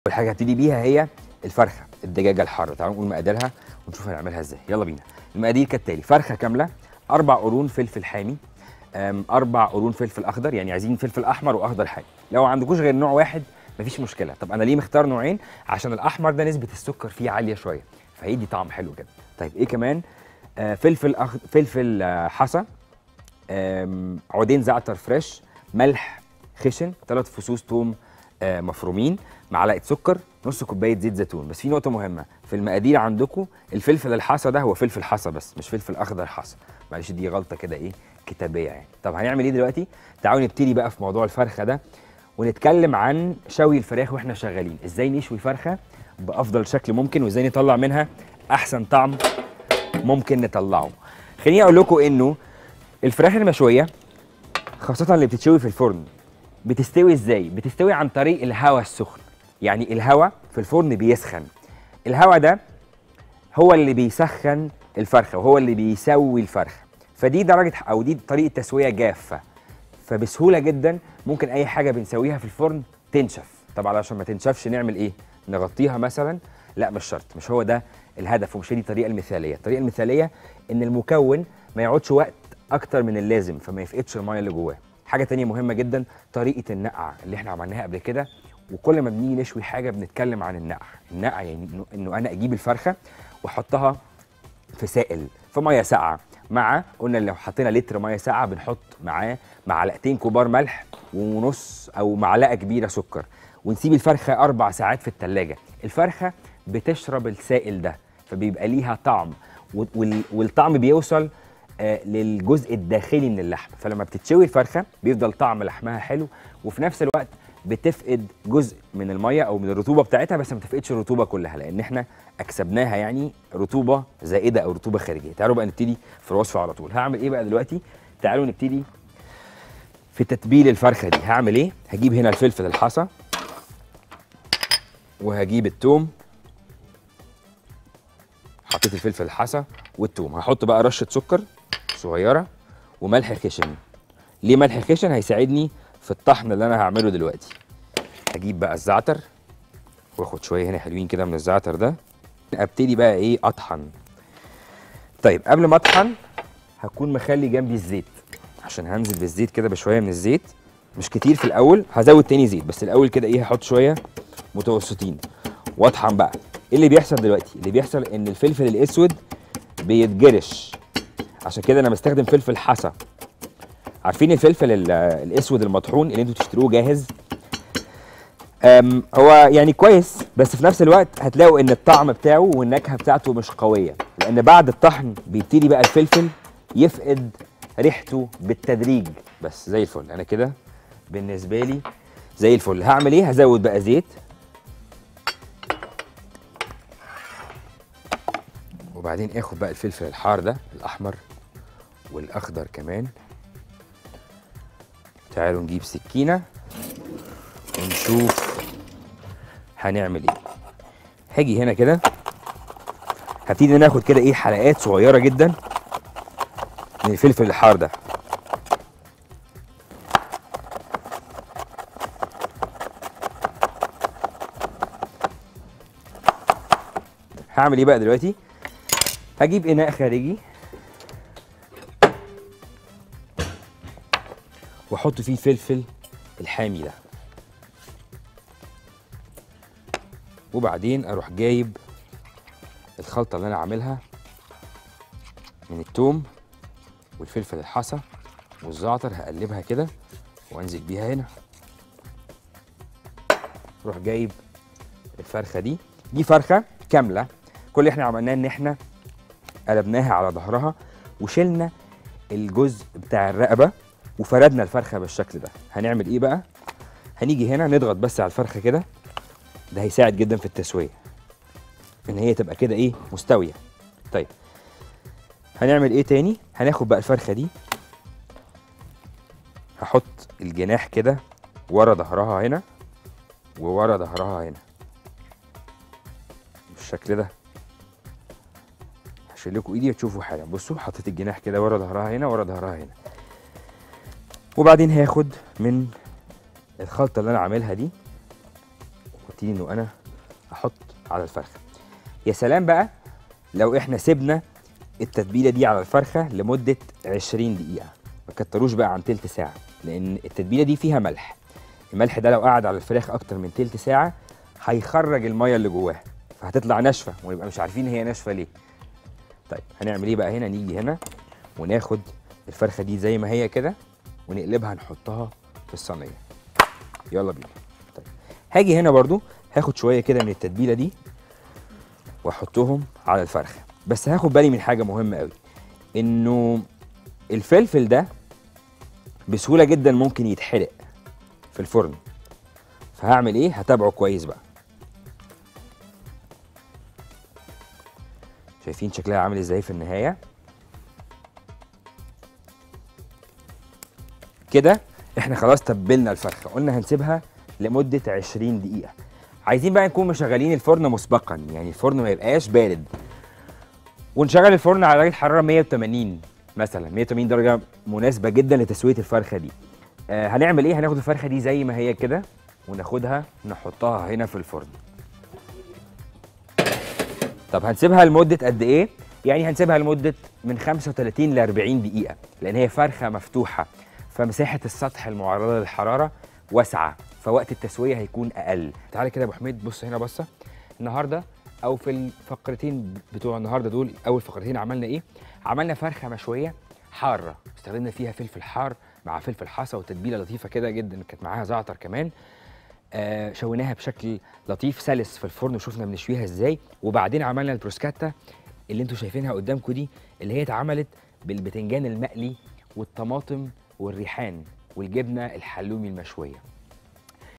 اول حاجه هبتدي بيها هي الفرخه الدجاجه الحاره تعالوا نقول مقاديرها ونشوف هنعملها ازاي يلا بينا المقادير كالتالي فرخه كامله اربع قرون فلفل حامي أم، اربع قرون فلفل اخضر يعني عايزين فلفل احمر واخضر حامي لو ما عندكوش غير نوع واحد مفيش مشكله طب انا ليه مختار نوعين عشان الاحمر ده نسبه السكر فيه عاليه شويه فهيدي طعم حلو جدا طيب ايه كمان آه فلفل أخ... فلفل آه حصى آم، عودين زعتر فريش ملح خشن ثلاث فصوص توم آه، مفرومين معلقه سكر نص كوبايه زيت زيتون بس في نقطه مهمه في المقادير عندكم الفلفل الحصى ده هو فلفل حصى بس مش فلفل اخضر حصى معلش دي غلطه كده ايه كتابيه يعني طب هنعمل ايه دلوقتي تعالوا نبتدي بقى في موضوع الفرخه ده ونتكلم عن شوي الفراخ واحنا شغالين ازاي نشوي فرخه بافضل شكل ممكن وازاي نطلع منها احسن طعم ممكن نطلعه خليني اقول لكم انه الفراخ المشويه خاصه اللي بتتشوي في الفرن بتستوي ازاي بتستوي عن طريق الهواء السخن يعني الهواء في الفرن بيسخن الهواء ده هو اللي بيسخن الفرخه وهو اللي بيسوي الفرخه فدي درجه او دي طريقه تسويه جافه فبسهوله جدا ممكن اي حاجه بنسويها في الفرن تنشف طب علشان ما تنشفش نعمل ايه نغطيها مثلا لا مش شرط مش هو ده الهدف ومش هي دي الطريقه المثاليه الطريقه المثاليه ان المكون ما يقعدش وقت اكتر من اللازم فما يفقدش الميه اللي جواه حاجه تانية مهمه جدا طريقه النقع اللي احنا عملناها قبل كده وكل ما بنيجي نشوي حاجه بنتكلم عن النقع النقع يعني إنه- انه انا اجيب الفرخه واحطها في سائل في ميه ساقعه مع قلنا لو حطينا لتر ميه ساقعه بنحط معاه معلقتين كبار ملح ونص او معلقه كبيره سكر ونسيب الفرخه اربع ساعات في التلاجة الفرخه بتشرب السائل ده فبيبقى ليها طعم وال- وال- والطعم بيوصل آه، للجزء الداخلي من اللحم فلما بتتشوي الفرخه بيفضل طعم لحمها حلو وفي نفس الوقت بتفقد جزء من الميه او من الرطوبه بتاعتها بس ما تفقدش الرطوبه كلها لان احنا اكسبناها يعني رطوبه زائده او رطوبه خارجيه تعالوا بقى نبتدي في الوصفه على طول هعمل ايه بقى دلوقتي تعالوا نبتدي في تتبيل الفرخه دي هعمل ايه هجيب هنا الفلفل الحصى وهجيب التوم حطيت الفلفل الحصى والثوم هحط بقى رشه سكر صغيره وملح خشن ليه ملح خشن هيساعدني في الطحن اللي انا هعمله دلوقتي هجيب بقى الزعتر واخد شويه هنا حلوين كده من الزعتر ده ابتدي بقى ايه اطحن طيب قبل ما اطحن هكون مخلي جنبي الزيت عشان هنزل بالزيت كده بشويه من الزيت مش كتير في الاول هزود تاني زيت بس الاول كده ايه هحط شويه متوسطين واطحن بقى ايه اللي بيحصل دلوقتي اللي بيحصل ان الفلفل الاسود بيتجرش عشان كده انا بستخدم فلفل حصى عارفين الفلفل ال- الاسود المطحون اللي انتوا تشتروه جاهز أم هو يعني كويس بس في نفس الوقت هتلاقوا ان الطعم بتاعه والنكهه بتاعته مش قويه لان بعد الطحن بيبتدي بقى الفلفل يفقد ريحته بالتدريج بس زي الفل انا كده بالنسبه لي زي الفل هعمل ايه هزود بقى زيت وبعدين اخد بقى الفلفل الحار ده الاحمر والاخضر كمان تعالوا نجيب سكينه ونشوف هنعمل ايه هاجي هنا كده هبتدي ناخد كده ايه حلقات صغيره جدا من الفلفل الحار ده هعمل ايه بقى دلوقتي هجيب اناء خارجي واحط فيه الفلفل الحامي ده وبعدين اروح جايب الخلطه اللي انا عاملها من التوم والفلفل الحصى والزعتر هقلبها كده وانزل بيها هنا اروح جايب الفرخه دي دي فرخه كامله كل اللي احنا عملناه ان احنا قلبناها على ظهرها وشلنا الجزء بتاع الرقبه وفردنا الفرخه بالشكل ده هنعمل ايه بقى هنيجي هنا نضغط بس على الفرخه كده ده هيساعد جدا في التسويه ان هي تبقى كده ايه مستويه طيب هنعمل ايه تاني هناخد بقى الفرخه دي هحط الجناح كده ورا ظهرها هنا وورا ظهرها هنا بالشكل ده هشيل لكم ايدي وتشوفوا حاجه بصوا حطيت الجناح كده ورا ظهرها هنا ورا ظهرها هنا وبعدين هاخد من الخلطه اللي انا عاملها دي هبتدي انه انا احط على الفرخه يا سلام بقى لو احنا سيبنا التتبيله دي على الفرخه لمده 20 دقيقه ما كتروش بقى عن تلت ساعه لان التتبيله دي فيها ملح الملح ده لو قعد على الفراخ اكتر من تلت ساعه هيخرج الميه اللي جواها فهتطلع ناشفه ونبقى مش عارفين هي ناشفه ليه طيب هنعمل ايه بقى هنا نيجي هنا وناخد الفرخه دي زي ما هي كده ونقلبها نحطها في الصينيه يلا بينا طيب هاجي هنا برضو هاخد شويه كده من التتبيله دي واحطهم على الفرخه بس هاخد بالي من حاجه مهمه قوي انه الفلفل ده بسهوله جدا ممكن يتحرق في الفرن فهعمل ايه هتابعه كويس بقى شايفين شكلها عامل ازاي في النهايه كده احنا خلاص تبلنا الفرخه قلنا هنسيبها لمده 20 دقيقه عايزين بقى نكون مشغلين الفرن مسبقا يعني الفرن ما يبقاش بارد ونشغل الفرن على درجه حراره 180 مثلا 180 درجه مناسبه جدا لتسويه الفرخه دي آه هنعمل ايه هناخد الفرخه دي زي ما هي كده وناخدها نحطها هنا في الفرن طب هنسيبها لمده قد ايه يعني هنسيبها لمده من 35 ل 40 دقيقه لان هي فرخه مفتوحه فمساحه السطح المعرضه للحراره واسعه فوقت التسويه هيكون اقل تعالى كده يا ابو حميد بص هنا بصه النهارده او في الفقرتين بتوع النهارده دول اول فقرتين عملنا ايه عملنا فرخه مشويه حاره استخدمنا فيها فلفل حار مع فلفل حصى وتتبيله لطيفه كده جدا كانت معاها زعتر كمان آه شويناها بشكل لطيف سلس في الفرن وشفنا بنشويها ازاي وبعدين عملنا البروسكاتا اللي انتوا شايفينها قدامكم دي اللي هي اتعملت بالبتنجان المقلي والطماطم والريحان والجبنه الحلومي المشويه